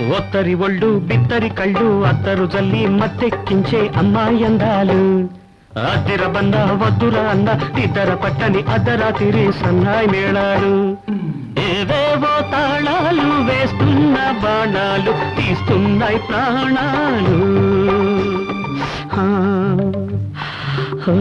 ఒత్తరి ఒళ్ళు బిత్తరి కళ్ళు అత్తరు జల్లి మత్తెక్కించే అమ్మాయి అందాలు అద్దెర బంద వద్దురా అన్న ఇద్దర పట్టని అద్దరా తిరి సన్నాయి మేళాలు ఏవేవో తాళాలు వేస్తున్న బాణాలు తీస్తున్నాయి ప్రాణాలు ఆ, ఆ,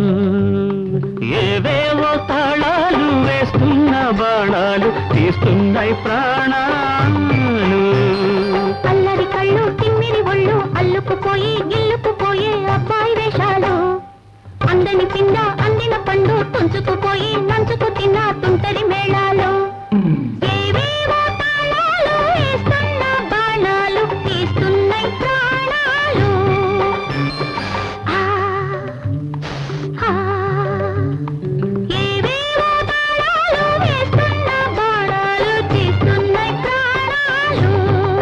ఏవేవో తాళాలు వేస్తున్న బాణాలు తీస్తున్నాయి ప్రాణాలు అల్లరి కళ్ళు తిమ్మిరి ఒళ్ళు అల్లుకుపోయి గిల్లుకుపోయే అబ్బాయి వేషాలు అందని పిండ అందిన పండు తుంచుకుపోయి నంచుకు తిన్న తుంటరి మేళాలు ఏవేవో తాళాలు వేస్తున్న బాణాలు తీస్తున్నాయి ప్రాణాలు ఆ, ఆ, ఏవేవో తాళాలు వేస్తున్న బాణాలు తీస్తున్నాయి ప్రాణాలు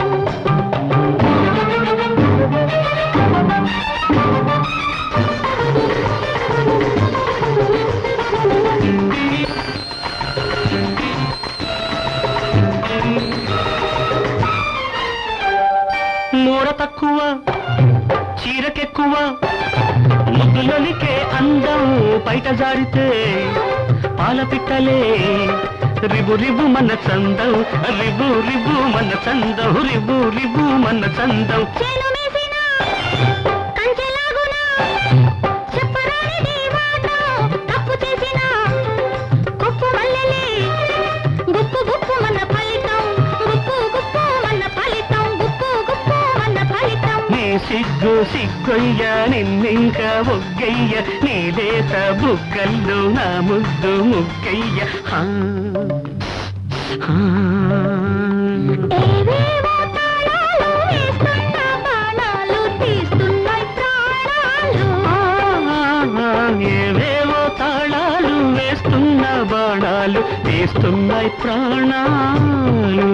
మూర తక్కువ చీరకెక్కువ ముద్దులొలికే అందం బయట జారితే పాల పిట్టలే రిబు రిబు మన చందం రిబు రిబు మన చందం రిబు రిబు మన చందం చేను మేసిన కంచెలాగునా చెప్పరానిది మాట తప్పు చేసిన గొప్పు మల్లెలే గుప్పు గుప్పు మన ఫలితం గుప్పు గుప్పు మన ఫలితం గుప్పు గుప్పు మన ఫలితం నీ సిగ్గు సిగ్గొయ్య నిన్నింక ఒగ్గయ్య నీ లేత బుగ్గల్లో నా ముద్దు ముగ్గయ్య హా, హా. ఏవేవో తాళాలు వేస్తున్న బాణాలు తీస్తున్నాయి ప్రాణాలు ఏవేవో తాళాలు వేస్తున్న బాణాలు తీస్తున్నాయి ప్రాణాలు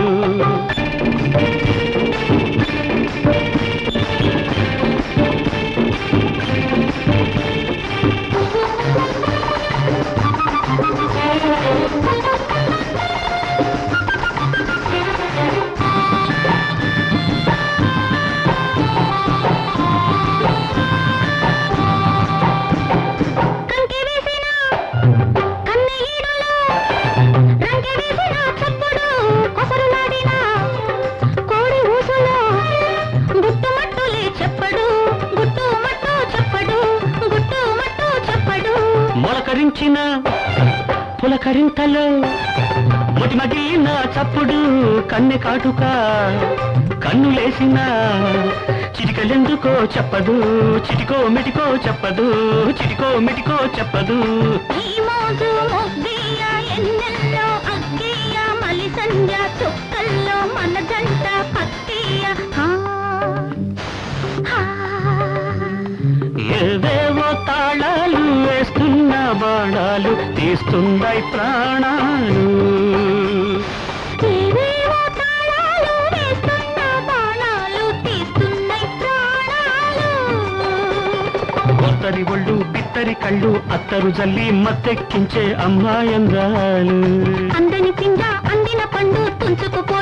కంకి వేసిన కన్నె ఈడులో రంకె వేసిన చప్పుడు కొసరులాడిన కోడి ఊసులో గుట్టుమట్టులే చెప్పడు గుట్టుమట్టు చెప్పడు గుట్టుమట్టు చెప్పడు మొలకరించిన పులకరింతలో మొటిమగిలిన చప్పుడు కన్నె కాటుక కన్నులేసిన చిటికలెందుకో చెప్పదు చిటికో మిటికో చెప్పదు చిటికో మిటికో చెప్పదు ఈ మోజు మొగ్గయ్య ఎన్నెల్లో అగ్గయ్య మలి సంధ్య చుక్కల్లో మన జంట పక్కయ్య హా, హా. ఏవేవో తాళాలు వేస్తున్న బాణాలు తీస్తున్నాయి ప్రాణాలు ఏవేవో తాళాలు వేస్తున్న బాణాలు తీస్తున్నాయి ప్రాణాలు ఒత్తరి ఒళ్ళు బిత్తరి కళ్ళు అత్తరు జల్లి మత్తెక్కించే అమ్మాయందాలు అందని పిండ అందిన పండు తుంచుకుపో